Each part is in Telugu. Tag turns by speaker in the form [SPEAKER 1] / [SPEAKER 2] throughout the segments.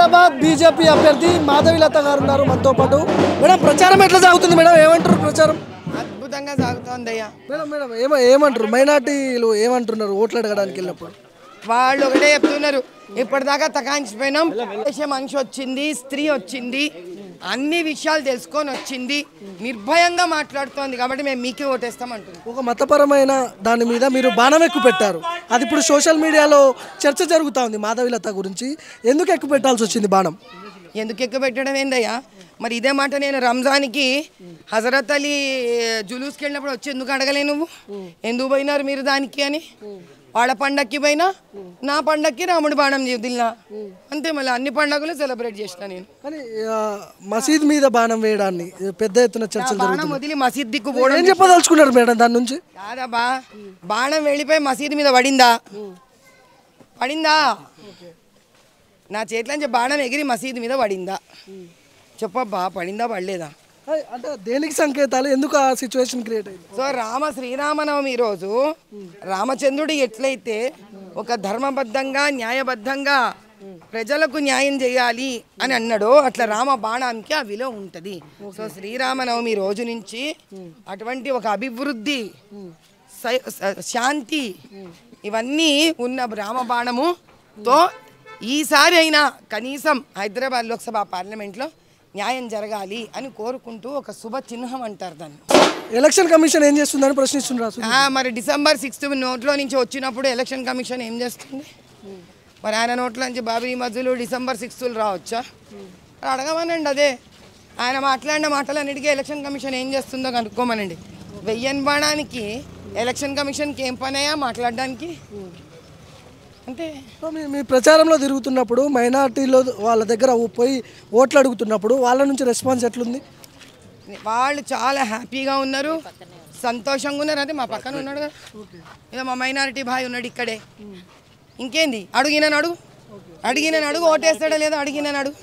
[SPEAKER 1] హైదరాబాద్ బీజేపీ అభ్యర్థి మాధవిలత గారు ఉన్నారు మనతో పాటు మేడం ప్రచారం ఎట్లా సాగుతుంది మేడం ఏమంటారు ప్రచారం
[SPEAKER 2] అద్భుతంగా సాగుతోందయ్యా
[SPEAKER 1] మేడం మేడం ఏమ ఏమంటారు మైనార్టీలు ఏమంటున్నారు ఓట్లు అడగడానికి వెళ్ళినప్పుడు
[SPEAKER 2] వాళ్ళు ఒకటే చెప్తున్నారు ఇప్పటిదాకా తకాయించిపోయినాం దేశ మనిషి వచ్చింది స్త్రీ వచ్చింది అన్ని విషయాలు తెలుసుకొని వచ్చింది నిర్భయంగా మాట్లాడుతోంది కాబట్టి మేము మీకే ఓటేస్తాం అంటున్నాం
[SPEAKER 1] ఒక మతపరమైన దాని మీద మీరు బాణం ఎక్కువ పెట్టారు అది ఇప్పుడు సోషల్ మీడియాలో చర్చ జరుగుతూ ఉంది మాధవిలత గురించి ఎందుకు ఎక్కువ పెట్టాల్సి వచ్చింది బాణం
[SPEAKER 2] ఎందుకు ఎక్కువ పెట్టడం ఏందయ్యా మరి ఇదే మాట నేను రంజాన్కి హజరత్ అలీ జులూస్కి వెళ్ళినప్పుడు వచ్చి ఎందుకు అడగలే నువ్వు ఎందుకు పోయినారు మీరు దానికి అని వాళ్ళ పండక్కి పోయినా నా పండక్కి రాముడి బాణం వదిలినా అంతే మళ్ళీ అన్ని పండగలు సెలబ్రేట్ చేసిన నేను
[SPEAKER 1] కానీ ఆ, మసీద్ మీద బాణం వేయడాన్ని పెద్ద ఎత్తున చర్చలు
[SPEAKER 2] బాణం
[SPEAKER 1] జరుగుతున్నాయి
[SPEAKER 2] వదిలి మసీద్ దిక్కు పోవడం
[SPEAKER 1] ఏం చెప్పదలుచుకున్నారు మేడం దాని నుంచి
[SPEAKER 2] కాదబ్బా బాణం వెళ్ళిపోయి మసీదు మీద పడిందా పడిందా నా చేతిలోంచి బాణం ఎగిరి మసీదు మీద పడిందా చెప్పబ్బా పడిందా పడలేదా
[SPEAKER 1] అయ్, అంటే దేనికి సంకేతాలు ఎందుకు ఆ సిచ్యువేషన్ క్రియేట్ అయింది
[SPEAKER 2] సో రామ శ్రీరామనవమి రోజు రామచంద్రుడు ఎట్లయితే ఒక ధర్మబద్ధంగా న్యాయబద్ధంగా ప్రజలకు న్యాయం చేయాలి అని అన్నాడో అట్లా రామ బాణానికి ఆ విలువ ఉంటుంది సో శ్రీరామనవమి రోజు నుంచి అటువంటి ఒక అభివృద్ధి సై- స- శాంతి ఇవన్నీ ఉన్న రామ బాణముతో ఈసారి అయినా కనీసం హైదరాబాద్ లోక్సభ పార్లమెంట్లో న్యాయం జరగాలి అని కోరుకుంటూ ఒక శుభ చిహ్నం అంటారు దాన్ని
[SPEAKER 1] ఎలక్షన్ కమిషన్ ఏం చేస్తుందని ప్రశ్నిస్తున్నారు
[SPEAKER 2] ఆ, మరి డిసెంబర్ సిక్స్త్ నోట్లో నుంచి వచ్చినప్పుడు ఎలక్షన్ కమిషన్ ఏం చేస్తుంది మరి ఆయన నోట్ల నుంచి బాబీ మధ్యలో డిసెంబర్ సిక్స్త్లు రావచ్చా మరి అడగమనండి అదే ఆయన మాట్లాడిన మాటలన్నిటికీ ఎలక్షన్ కమిషన్ ఏం చేస్తుందో కనుక్కోమనండి వెయ్యన్ బాణానికి ఎలక్షన్ కమిషన్కి ఏం పనయా మాట్లాడడానికి అంటే
[SPEAKER 1] సో మీ మీ ప్రచారంలో తిరుగుతున్నప్పుడు మైనార్టీలో వాళ్ళ దగ్గర పోయి ఓట్లు అడుగుతున్నప్పుడు వాళ్ళ నుంచి రెస్పాన్స్ ఎట్లుంది
[SPEAKER 2] వాళ్ళు చాలా హ్యాపీగా ఉన్నారు సంతోషంగా ఉన్నారు అదే మా పక్కన ఉన్నాడు కదా ఇదో మా మైనారిటీ భాయ్ ఉన్నాడు ఇక్కడే ఇంకేంది అడుగిన అడుగు అడిగిన అడుగు ఓటేస్తాడో లేదో అడిగిన అడుగు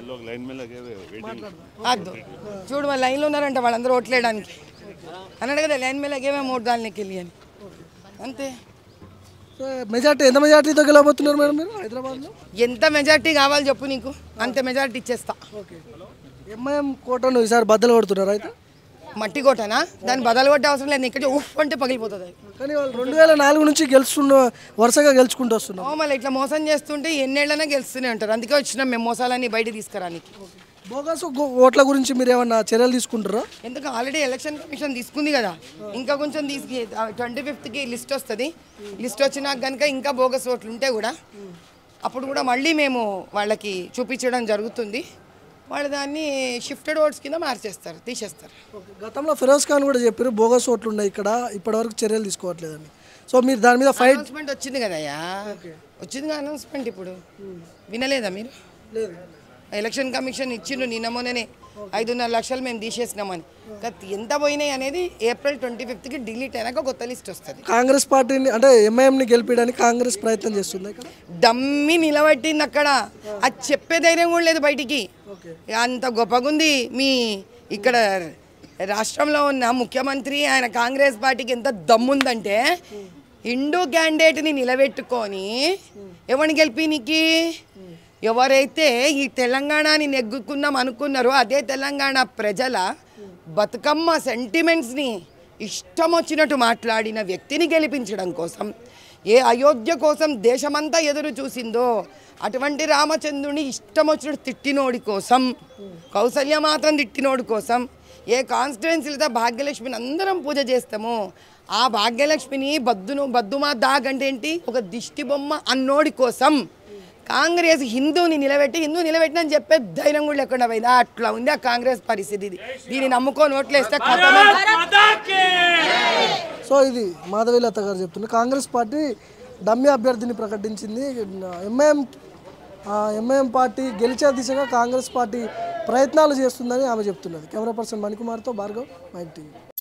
[SPEAKER 2] అద్దు చూడు వాళ్ళ లైన్లో ఉన్నారంట వాళ్ళందరూ ఓట్లేయడానికి అన్నాడు కదా లైన్ మీద లగేమే మూడు దానికి వెళ్ళి అని అంతే
[SPEAKER 1] సో మెజార్టీ ఎంత మెజార్టీతో గెలవబోతున్నారు మేడం మీరు హైదరాబాద్లో
[SPEAKER 2] ఎంత మెజార్టీ కావాలి చెప్పు నీకు అంత మెజార్టీ ఇచ్చేస్తా
[SPEAKER 1] ఓకే ఎంఐఎం కోటను ఈసారి బద్దలు కొడుతున్నారు అయితే
[SPEAKER 2] మట్టి కొట్టనా దాన్ని బదలు కొట్టే అవసరం లేదు ఇక్కడ ఉఫ్ అంటే పగిలిపోతుంది అది
[SPEAKER 1] కానీ వాళ్ళు రెండు వేల నాలుగు నుంచి గెలుస్తున్న వరుసగా గెలుచుకుంటూ వస్తున్నారు
[SPEAKER 2] ఓ మళ్ళీ ఇట్లా మోసం చేస్తుంటే ఎన్నేళ్ళనే గెలుస్తూనే ఉంటారు అందుకే వచ్చినాం మేము మోసాలన్నీ బయట తీసుకురానికి
[SPEAKER 1] బోగస్ గు- ఓట్ల గురించి మీరు ఏమన్నా చర్యలు తీసుకుంటారా
[SPEAKER 2] ఎందుకు ఆల్రెడీ ఎలక్షన్ కమిషన్ తీసుకుంది కదా ఇంకా కొంచెం తీసుకు ట్వంటీ ఫిఫ్త్కి లిస్ట్ వస్తుంది లిస్ట్ వచ్చినాక కనుక ఇంకా బోగస్ ఓట్లు ఉంటే కూడా అప్పుడు కూడా మళ్ళీ మేము వాళ్ళకి చూపించడం జరుగుతుంది వాళ్ళు దాన్ని షిఫ్టెడ్ ఓట్స్ కింద మార్చేస్తారు తీసేస్తారు
[SPEAKER 1] ఓకే గతంలో ఫిరోజ్ ఖాన్ కూడా చెప్పారు బోగస్ ఓట్లు ఉన్నాయి ఇక్కడ ఇప్పటివరకు చర్యలు తీసుకోవట్లేదని సో మీరు దాని మీద ఫైట్
[SPEAKER 2] అనౌన్స్మెంట్ వచ్చింది కదయ్యా వచ్చింది అనౌన్స్మెంట్ ఇప్పుడు వినలేదా మీరు
[SPEAKER 1] లేదు
[SPEAKER 2] ఎలక్షన్ కమిషన్ ఇచ్చిండు నిన్న మొన్ననే ఐదున్నర లక్షలు మేము తీసేసినామని గత ఎంత పోయినాయి అనేది ఏప్రిల్ ట్వంటీ ఫిఫ్త్కి డిలీట్ అయినాక కొత్త లిస్ట్ వస్తుంది
[SPEAKER 1] కాంగ్రెస్ పార్టీని అంటే ఎంఐఎంని గెలిపించడానికి కాంగ్రెస్ ప్రయత్నం చేస్తుంది ఇక్కడ
[SPEAKER 2] దమ్మి నిలబట్టింది అక్కడ అది చెప్పే ధైర్యం కూడా లేదు బయటికి అంత గొప్పగుంది మీ ఇక్కడ రాష్ట్రంలో ఉన్న ముఖ్యమంత్రి ఆయన కాంగ్రెస్ పార్టీకి ఎంత దమ్ముందంటే హిందూ క్యాండిడేట్ని నిలబెట్టుకొని ఎవరిని గెలిపినికి ఎవరైతే ఈ తెలంగాణని నెగ్గుకున్నాం అనుకున్నారో అదే తెలంగాణ ప్రజల బతుకమ్మ సెంటిమెంట్స్ని ఇష్టం వచ్చినట్టు మాట్లాడిన వ్యక్తిని గెలిపించడం కోసం ఏ అయోధ్య కోసం దేశమంతా ఎదురు చూసిందో అటువంటి రామచంద్రుని ఇష్టం వచ్చినట్టు తిట్టినోడి కోసం కౌసల్య మాత్రం తిట్టినోడి కోసం ఏ కాన్స్టిట్యున్సీలతో భాగ్యలక్ష్మిని అందరం పూజ చేస్తామో ఆ భాగ్యలక్ష్మిని బద్దును బద్దుమా దాగ్ అంటే ఏంటి ఒక దిష్టి బొమ్మ అన్నోడి కోసం కాంగ్రెస్ హిందూని నిలబెట్టి హిందూ నిలబెట్టినని చెప్పే ధైర్యం కూడా లేకుండా పోయింది అట్లా ఉంది ఆ కాంగ్రెస్ పరిస్థితి ఇది దీన్ని నమ్ముకొని ఓట్లేస్తే ఖతమే.
[SPEAKER 1] సో ఇది మాధవీలత గారు చెప్తున్నారు కాంగ్రెస్ పార్టీ డమ్మి అభ్యర్థిని ప్రకటించింది ఎంఐఎం ఎంఐఎం పార్టీ గెలిచే దిశగా కాంగ్రెస్ పార్టీ ప్రయత్నాలు చేస్తుందని ఆమె చెప్తున్నది కెమెరా పర్సన్ మణికుమార్తో భార్గవ్ మైక్ టీవీ